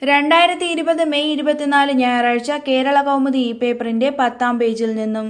രണ്ടായിരത്തി ഇരുപത് മെയ് ഇരുപത്തിനാല് ഞായറാഴ്ച കേരള കൗമുദി ഇ പേപ്പറിന്റെ പത്താം പേജിൽ നിന്നും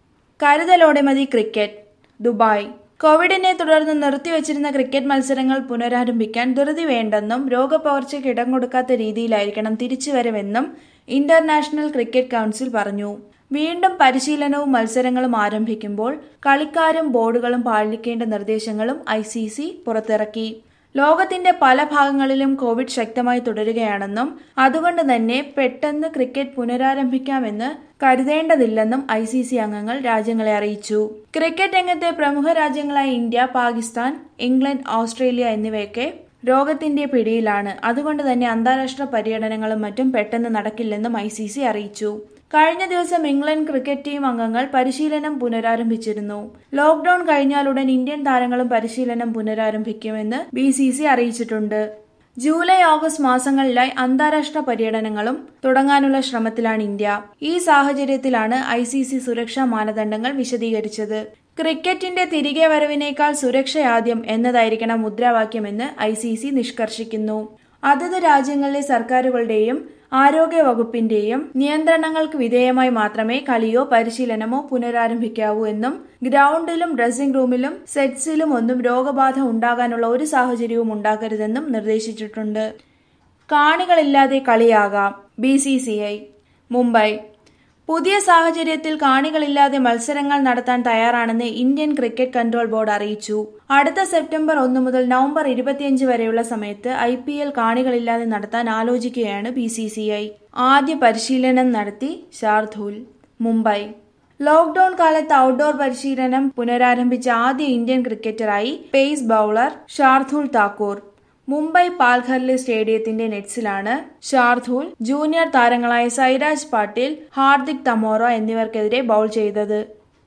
കരുതലോടെ മതി ക്രിക്കറ്റ് ദുബായ് കോവിഡിനെ തുടർന്ന് നിർത്തിവച്ചിരുന്ന ക്രിക്കറ്റ് മത്സരങ്ങൾ പുനരാരംഭിക്കാൻ ധൃതി വേണ്ടെന്നും രോഗപകർച്ചയ്ക്ക് ഇടം കൊടുക്കാത്ത രീതിയിലായിരിക്കണം തിരിച്ചുവരവെന്നും ഇന്റർനാഷണൽ ക്രിക്കറ്റ് കൗൺസിൽ പറഞ്ഞു വീണ്ടും പരിശീലനവും മത്സരങ്ങളും ആരംഭിക്കുമ്പോൾ കളിക്കാരും ബോർഡുകളും പാലിക്കേണ്ട നിർദ്ദേശങ്ങളും ഐ സി സി പുറത്തിറക്കി ലോകത്തിന്റെ പല ഭാഗങ്ങളിലും കോവിഡ് ശക്തമായി തുടരുകയാണെന്നും അതുകൊണ്ട് തന്നെ പെട്ടെന്ന് ക്രിക്കറ്റ് പുനരാരംഭിക്കാമെന്ന് കരുതേണ്ടതില്ലെന്നും ഐ സി സി അംഗങ്ങൾ രാജ്യങ്ങളെ അറിയിച്ചു ക്രിക്കറ്റ് രംഗത്തെ പ്രമുഖ രാജ്യങ്ങളായ ഇന്ത്യ പാകിസ്ഥാൻ ഇംഗ്ലണ്ട് ഓസ്ട്രേലിയ എന്നിവയൊക്കെ രോഗത്തിന്റെ പിടിയിലാണ് അതുകൊണ്ട് തന്നെ അന്താരാഷ്ട്ര പര്യടനങ്ങളും മറ്റും പെട്ടെന്ന് നടക്കില്ലെന്നും ഐ സി സി അറിയിച്ചു കഴിഞ്ഞ ദിവസം ഇംഗ്ലണ്ട് ക്രിക്കറ്റ് ടീം അംഗങ്ങൾ പരിശീലനം പുനരാരംഭിച്ചിരുന്നു ലോക്ഡൌൺ കഴിഞ്ഞാലുടൻ ഇന്ത്യൻ താരങ്ങളും പരിശീലനം പുനരാരംഭിക്കുമെന്ന് ബി സി സി അറിയിച്ചിട്ടുണ്ട് ജൂലൈ ഓഗസ്റ്റ് മാസങ്ങളിലായി അന്താരാഷ്ട്ര പര്യടനങ്ങളും തുടങ്ങാനുള്ള ശ്രമത്തിലാണ് ഇന്ത്യ ഈ സാഹചര്യത്തിലാണ് ഐ സി സി സുരക്ഷാ മാനദണ്ഡങ്ങൾ വിശദീകരിച്ചത് ക്രിക്കറ്റിന്റെ തിരികെ വരവിനേക്കാൾ സുരക്ഷയാദ്യം എന്നതായിരിക്കണം മുദ്രാവാക്യമെന്ന് ഐ സി സി നിഷ്കർഷിക്കുന്നു അതത് രാജ്യങ്ങളിലെ സർക്കാരുകളുടെയും ആരോഗ്യ വകുപ്പിന്റെയും നിയന്ത്രണങ്ങൾക്ക് വിധേയമായി മാത്രമേ കളിയോ പരിശീലനമോ പുനരാരംഭിക്കാവൂ എന്നും ഗ്രൗണ്ടിലും ഡ്രസ്സിംഗ് റൂമിലും സെറ്റ്സിലും ഒന്നും രോഗബാധ ഉണ്ടാകാനുള്ള ഒരു സാഹചര്യവും ഉണ്ടാക്കരുതെന്നും നിർദ്ദേശിച്ചിട്ടുണ്ട് കാണികളില്ലാതെ കളിയാകാം B C C I Mumbai പുതിയ സാഹചര്യത്തിൽ കാണികളില്ലാതെ മത്സരങ്ങൾ നടത്താൻ തയ്യാറാണെന്ന് ഇന്ത്യൻ ക്രിക്കറ്റ് കൺട്രോൾ ബോർഡ് അറിയിച്ചു അടുത്ത സെപ്റ്റംബർ ഒന്ന് മുതൽ നവംബർ ഇരുപത്തിയഞ്ച് വരെയുള്ള സമയത്ത് ഐ പി എൽ കാണികളില്ലാതെ നടത്താൻ ആലോചിക്കുകയാണ് ബി സി സി ഐ ആദ്യ പരിശീലനം നടത്തി ശാർദൂൽ മുംബൈ ലോക്ഡൌൺ കാലത്ത് ഔട്ട്ഡോർ പരിശീലനം പുനരാരംഭിച്ച ആദ്യ ഇന്ത്യൻ ക്രിക്കറ്ററായി പേസ് ബൌളർ ഷാർദുൽ താക്കൂർ മുംബൈ പാൽഘർലെ സ്റ്റേഡിയത്തിന്റെ നെറ്റ്സിലാണ് ഷാർദൂൽ ജൂനിയർ താരങ്ങളായ സൈരാജ് പാട്ടീൽ ഹാർദിക് തമോറ എന്നിവർക്കെതിരെ ബൌൾ ചെയ്തത്